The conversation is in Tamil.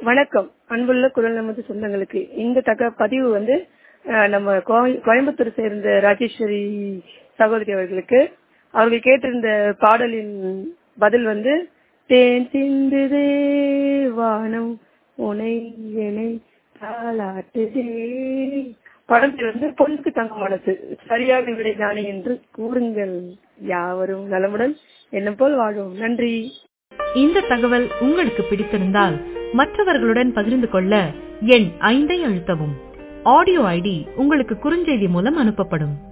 வணக்கம் அன்புள்ள குரல் நமது சொந்தங்களுக்கு இந்த தக பதிவு வந்து அஹ், நம்ம கோய- கோயம்புத்தூர் சேர்ந்த ராஜேஸ்வரி சகோதரி அவர்களுக்கு அவர்கள் கேட்டிருந்த பாடலின் பதில் வந்து தேன் சிந்துதே வானம் உனை என்னை தாளாட்டுதே படத்தில் வந்து பொண்ணுக்கு தங்க மனசு சரியாக விடை தானே என்று கூறுங்கள் யாவரும் நலமுடன் என்ன போல் வாழும் நன்றி இந்த தகவல் உங்களுக்கு பிடித்திருந்தால் மற்றவர்களுடன் பகிர்ந்து கொள்ள எண் ஐந்தை அழுத்தவும் ஆடியோ ஐடி உங்களுக்கு குறுஞ்செய்தி மூலம் அனுப்பப்படும்